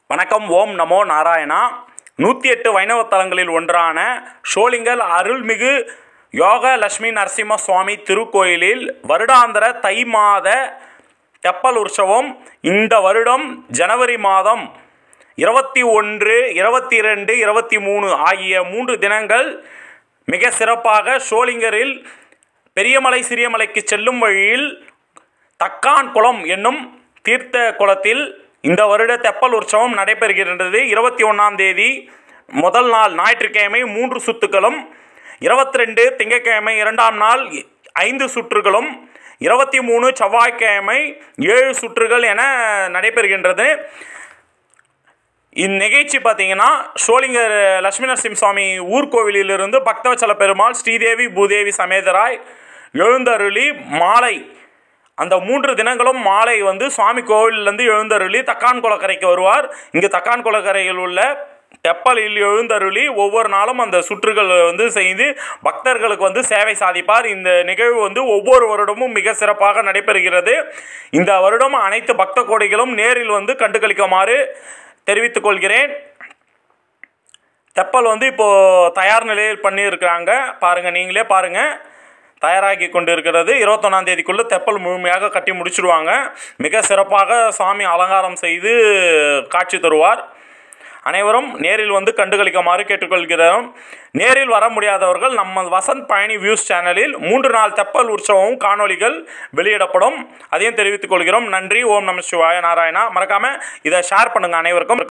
வணக்கம் ஓம் நமோ நாராயணா நூற்றி எட்டு வைணவ தலங்களில் ஒன்றான ஷோலிங்கர் அருள்மிகு யோக லட்சுமி நரசிம்ம சுவாமி திருக்கோயிலில் வருடாந்திர தை மாத தெப்பல் உற்சவம் இந்த வருடம் ஜனவரி மாதம் இருபத்தி ஒன்று இருபத்தி ரெண்டு இருபத்தி மூணு ஆகிய மூன்று தினங்கள் மிக சிறப்பாக ஷோலிங்கரில் பெரியமலை சிறியமலைக்கு செல்லும் வழியில் தக்கான் குளம் என்னும் தீர்த்த குளத்தில் இந்த வருட தெப்பல் உற்சவம் நடைபெறுகின்றது இருபத்தி ஒன்றாம் தேதி முதல் நாள் ஞாயிற்றுக்கிழமை மூன்று சுத்துக்களும் இருபத்தி ரெண்டு திங்கட்கிழமை இரண்டாம் நாள் ஐந்து சுற்றுகளும் இருபத்தி மூணு செவ்வாய்க்கிழமை ஏழு சுற்றுகள் என நடைபெறுகின்றது இந்நிகழ்ச்சி பார்த்தீங்கன்னா ஷோலிங்கர் லட்சுமி நரசிம்ம சுவாமி ஊர்கோவிலிலிருந்து பக்தவச்சல பெருமாள் ஸ்ரீதேவி பூதேவி சமேதராய் எழுந்தருளி மாலை அந்த மூன்று தினங்களும் மாலை வந்து சுவாமி கோவிலிருந்து எழுந்தருளி தக்கான் குளக்கரைக்கு வருவார் இங்கு தக்கான் குளக்கரையில் உள்ள தெப்பலில் எழுந்தருளி ஒவ்வொரு நாளும் அந்த சுற்றுகள் வந்து செய்து பக்தர்களுக்கு வந்து சேவை சாதிப்பார் இந்த நிகழ்வு வந்து ஒவ்வொரு வருடமும் மிக சிறப்பாக நடைபெறுகிறது இந்த வருடம் அனைத்து பக்த கோடிகளும் நேரில் வந்து கண்டுகளிக்குமாறு தெரிவித்துக் கொள்கிறேன் தெப்பல் வந்து இப்போது தயார் நிலையில் பண்ணியிருக்கிறாங்க பாருங்கள் நீங்களே பாருங்கள் தயாராகி கொண்டு இருக்கிறது இருபத்தொன்னாம் தேதிக்குள்ளே தெப்பல் முழுமையாக கட்டி முடிச்சிடுவாங்க மிக சிறப்பாக சாமி அலங்காரம் செய்து காட்சி தருவார் அனைவரும் நேரில் வந்து கண்டுகளிக்குமாறு கேட்டுக்கொள்கிறோம் நேரில் வர முடியாதவர்கள் நம்ம வசந்த் பயணி வியூஸ் சேனலில் மூன்று நாள் தெப்பல் உற்சவம் காணொளிகள் வெளியிடப்படும் அதையும் தெரிவித்துக் கொள்கிறோம் நன்றி ஓம் நம சிவாய நாராயணா மறக்காமல் இதை ஷேர் பண்ணுங்கள் அனைவருக்கும்